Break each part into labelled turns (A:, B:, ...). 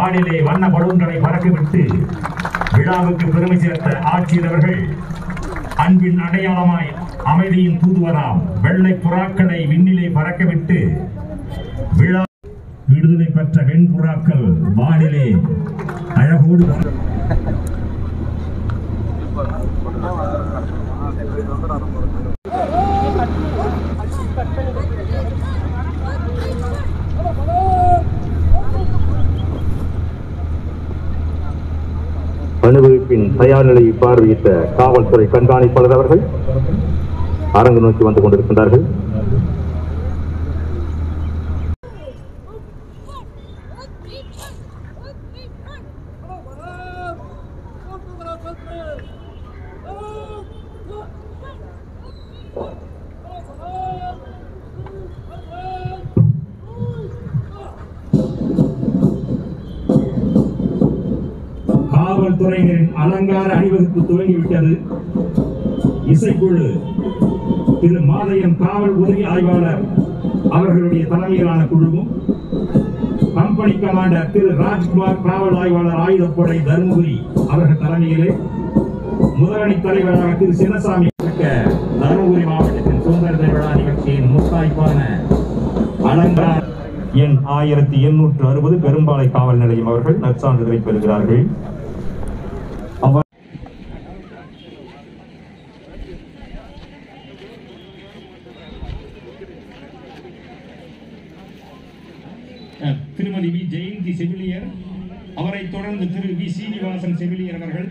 A: வானிலே வண்ண பலூன்களை பறக்கவிட்டு விழாவுக்கு பெருமை சேர்த்த ஆட்சியர் அவர்கள் அன்பின் அடையாளமாய் அமைதியின் தூதுவராம் வெள்ளை புறாக்களை விண்ணிலே பறக்கவிட்டு விழா விடுதலை பெற்ற வெண்புறாக்கள் வானிலே அழகோடு
B: அணிவகுப்பின் தயார் நிலையை பார்வையிட்ட காவல்துறை கண்காணிப்பாளர் அவர்கள் அரங்கு நோக்கி வந்து கொண்டிருக்கின்றார்கள்
A: காவல்துறையினரின் அலங்கார அணிவகுப்பு துவங்கிவிட்டது இசைக்குழு திரு மாதையம் காவல் உதவி ஆய்வாளர் அவர்களுடைய தலைமையிலான குழுவும் கம்பெனி கமாண்டர் திரு ராஜ்குமார் காவல் ஆய்வாளர் ஆயுதப்படை தருமபுரி அவர்கள் தலைமையிலே முதலணி தலைவராக திரு சின்னசாமி இருக்க தருமபுரி மாவட்டத்தின் சுதந்திர தின விழா நிகழ்ச்சியின் முத்தாய்ப்பான அலங்கார எண் ஆயிரத்தி எண்ணூற்று அறுபது பெரும்பாலை காவல் நிலையம் அவர்கள் நற்சான்றிதழை பெறுகிறார்கள் அவர் அஹ், திருமதி வி ஜெயந்தி செவிலியர் அவரைத் தொடர்ந்து திரு வி சீனிவாசன் செவிலியர் அவர்கள்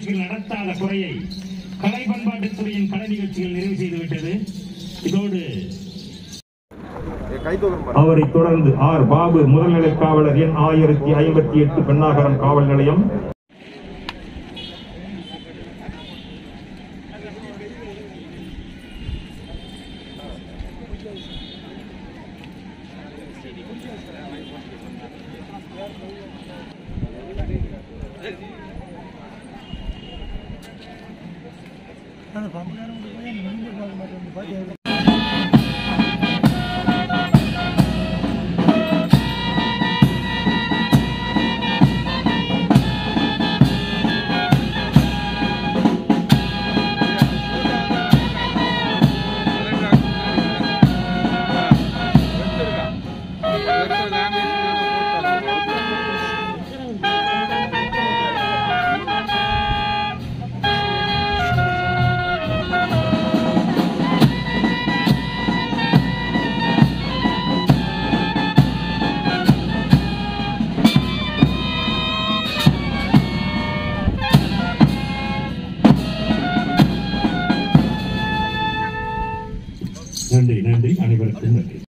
A: நிகழ்ச்சிகள் நடத்தாத குறையை கலை பண்பாட்டுத்துறையின் கலை நிகழ்ச்சிகள் நிறைவு செய்துவிட்டது இதோடு அவரை தொடர்ந்து ஆர் பாபு முதல்நிலை காவலர் எண் ஆயிரத்தி ஐம்பத்தி எட்டு பெண்ணாகரம் காவல் நிலையம்
C: அந்த பம்புக்காரன் போய் நின்று பார்க்க மாட்டேன் பாத்து
A: நன்றி நன்றி அனைவருக்கும் நன்றி